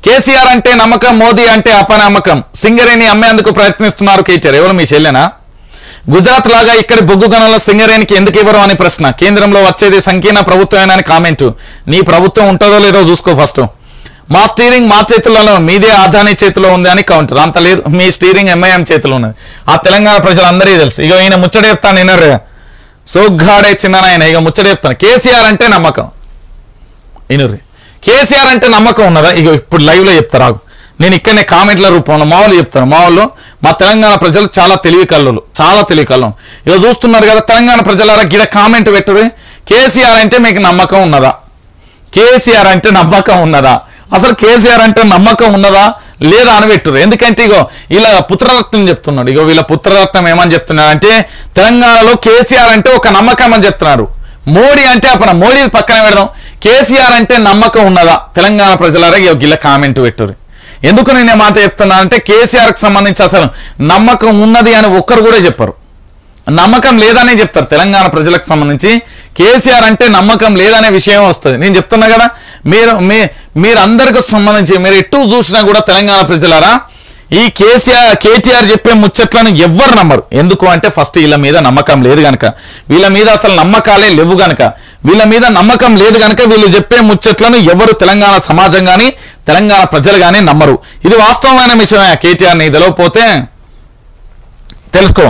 కేసీఆర్ అంటే నమ్మకం మోదీ అంటే అపనమ్మకం సింగరేణి అమ్మేందుకు ప్రయత్నిస్తున్నారు కేటీఆర్ ఎవరు మీ చెల్లెనా గుజరాత్ లాగా ఇక్కడి బొగ్గు గనుల సింగరేణికి ఎందుకు ఇవ్వరు అని ప్రశ్న కేంద్రంలో వచ్చేది సంకీర్ణ ప్రభుత్వమేనా అని కామెంట్ నీ ప్రభుత్వం ఉంటుందో లేదో చూసుకో ఫస్ట్ మా స్టీరింగ్ మా చేతుల్లో మీదే ఆదాని చేతిలో ఉంది అని కౌంటర్ అంత లేదు మీ స్టీరింగ్ ఎంఐఎం చేతిలో ఉన్నది ఆ తెలంగాణ ప్రజలందరికీ తెలుసు ఇక ఈయన ముచ్చట చెప్తాను వినరు సోగ్గాడే చిన్న ఆయన ఇక ముచ్చట చెప్తాను కేసీఆర్ అంటే నమ్మకం ఇనుర్రి కేసీఆర్ అంటే నమ్మకం ఉన్నదా ఇక ఇప్పుడు లైవ్ లో చెప్తారు ఆగు. నేను ఇక్కడనే కామెంట్ల రూపంలో మా వాళ్ళు చెప్తాను మా వాళ్ళు మా తెలంగాణ ప్రజలు చాలా తెలివి కళ్ళు చాలా తెలివి కళ్ళు ఇక చూస్తున్నారు కదా తెలంగాణ ప్రజలారా గిడ కామెంట్ పెట్టుర్రి కేసీఆర్ అంటే మీకు నమ్మకం ఉన్నదా కేసీఆర్ అంటే నమ్మకం ఉన్నదా అసలు కేసీఆర్ అంటే నమ్మకం ఉన్నదా లేదా అని పెట్టుర్రు ఎందుకంటే ఇగో ఇలా పుత్రరత్నం చెప్తున్నాడు ఇగో వీళ్ళ పుత్రరత్నం ఏమని చెప్తున్నారు అంటే తెలంగాణలో కేసీఆర్ అంటే ఒక నమ్మకం అని చెప్తున్నారు మోడీ అంటే అప్పుడు మోడీ పక్కన పెడదాం కేసీఆర్ అంటే నమ్మకం ఉన్నదా తెలంగాణ ప్రజలారా ఇగో గిల్ల కామెంట్ పెట్టుర్రు ఎందుకు నేను ఈ మాట చెప్తున్నా అంటే కేసీఆర్ కి సంబంధించి అసలు నమ్మకం ఉన్నది అని ఒక్కరు కూడా చెప్పరు నమ్మకం లేదనే చెప్తారు తెలంగాణ ప్రజలకు సంబంధించి కేసీఆర్ అంటే నమ్మకం లేదనే విషయం వస్తుంది నేను చెప్తున్నా కదా మీరు మీ మీరందరికి సంబంధించి మీరు ఎటు చూసినా కూడా తెలంగాణ ప్రజలారా ఈ కేసీఆర్ కేటీఆర్ చెప్పే ముచ్చట్లను ఎవ్వరు నమ్మరు ఎందుకు అంటే ఫస్ట్ వీళ్ళ మీద నమ్మకం లేదు గనక వీళ్ళ మీద అసలు నమ్మకాలే లేవు గనక వీళ్ళ మీద నమ్మకం లేదు గనక వీళ్ళు చెప్పే ముచ్చట్లను ఎవరు తెలంగాణ సమాజం కానీ తెలంగాణ ప్రజలు కానీ నమ్మరు ఇది వాస్తవమైన విషయమే కేటీఆర్ని తెలియకపోతే తెలుసుకో